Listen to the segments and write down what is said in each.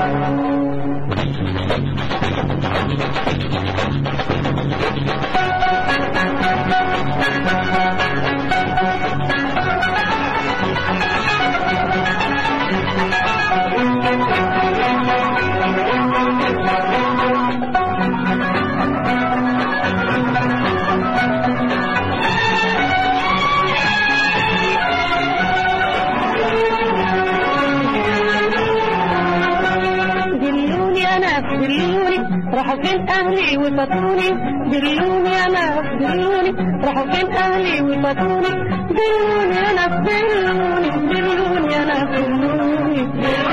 دلوني انا دلوني راحوا فين اهلي وفاتوني دلوني انا دلوني راحوا فين اهلي وفاتوني دلوني انا دلوني دلوني انا دلوني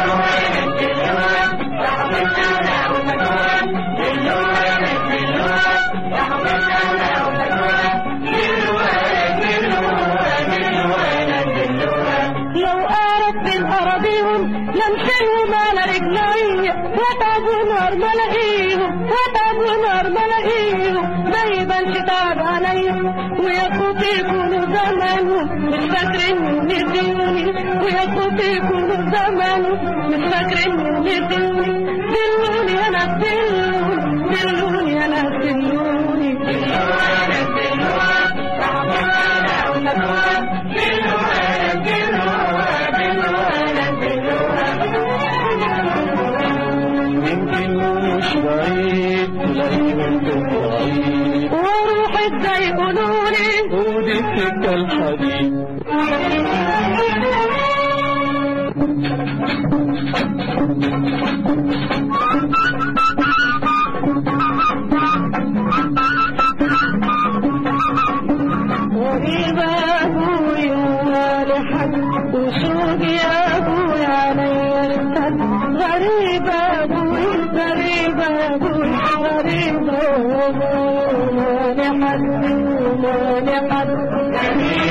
لو قارت من أراضيهم لمشيهم على رجلي وتعبوا نار ملاقيهم وتعبوا نار ملاقيهم ما يبانش تعب عليا ويا خوفي يكونوا زمانهم مش فاكرين يدوني ويا خوفي يكونوا زمانهم مش فاكرين يدوني دلوني أنا دلوني دلوني أنا دلوني يمكن مش بعيد تلاقي بنت بعيد واروح ازاي يقولولي ودي السكة الحديد غريب ابوي وما لحد وشوق يا ابوي علي ارتد غريب ابوي غريب ابوي غريب ابوي وما لحد وما لحد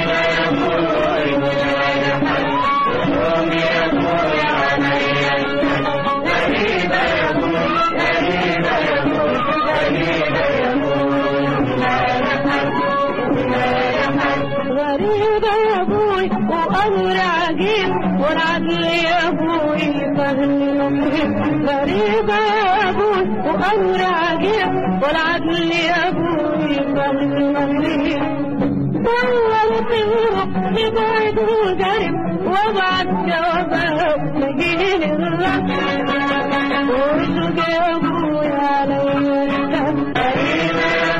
غريب يا ابوي وامر عجيب والعدل يا ابوي فهمني نصيب غريب يا ابوي وامر عجيب والعدل يا ابوي فهمني نصيب دور طيره لبعد وجرب وابعت جوابات تجيني الرد وارزق يا ابوي علي الرد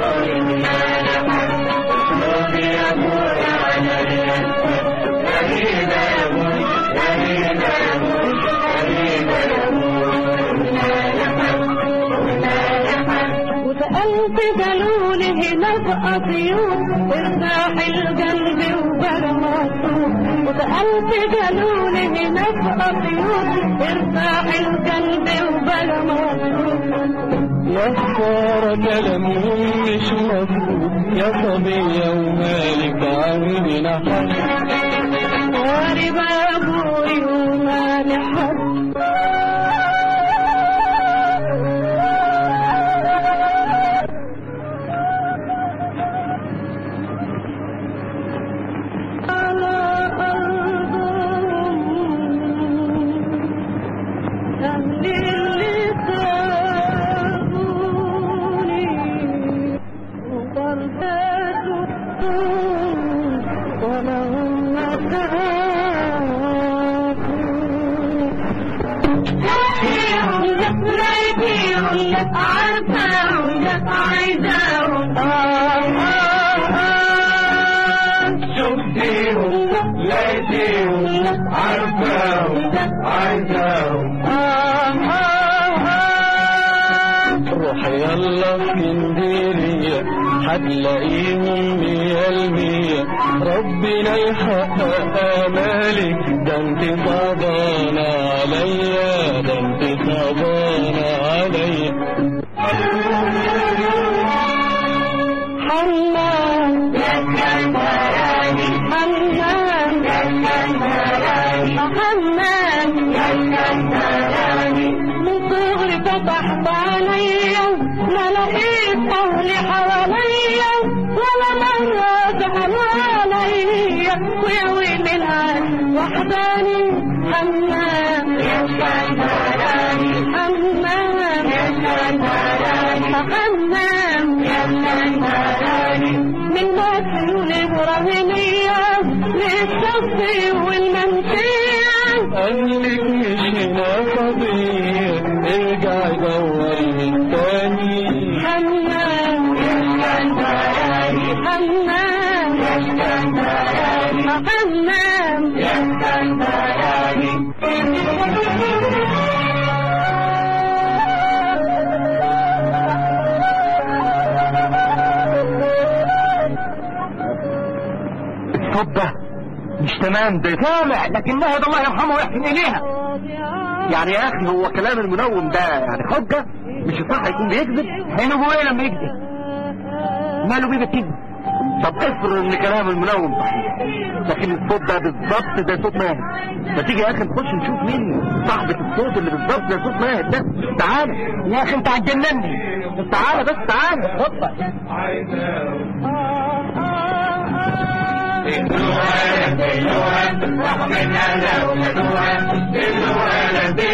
وسألت قالولي هنا في أسيوط ارتاح القلب وبقى مبسوط وسألت قالولي هنا في أسيوط ارتاح القلب وبقى مبسوط يا خسارة كلامهم مش مظبوط يا صبية ومالك عندنا حق وارب أبوي وما لحد على أرضهم أهل اللي سابوني وقربات الطول ولهم لك عارفة ولك عايزاهم شفتيهم لقيتيهم عارفاهم عايزاهم روح يلا اسكندرية هتلاقيهم مية المية ربنا يحقق آمالك ده انت صعبانة عليا ده انت صعبانة عليا حنان حنان حنان من صغري فتحت عليا ما لقيت اهلي حواليا ولا مرة زعلوا عليا ويا ويلي العين وحداني حنان المنسي والمنسية قالك مش هنا قضية ارجع دور من تاني حمام حمام حمام الصوت ده مش تمام ده سامع لكنها ده الله يرحمه ويحسن اليها يعني يا اخي هو كلام المنوم ده يعني حجه مش الصح يكون بيكذب هينه ايه لما يكذب ماله بيه بالكذب طب افرض ان كلام المنوم صحيح لكن الصوت ده بالظبط ده صوت ماهر ما تيجي يا اخي نخش نشوف مين صاحبة الصوت اللي بالظبط ده صوت ماهر ده تعالى يا اخي انت هتجنني تعالى بس تعالى اتفضل الوالد الوالد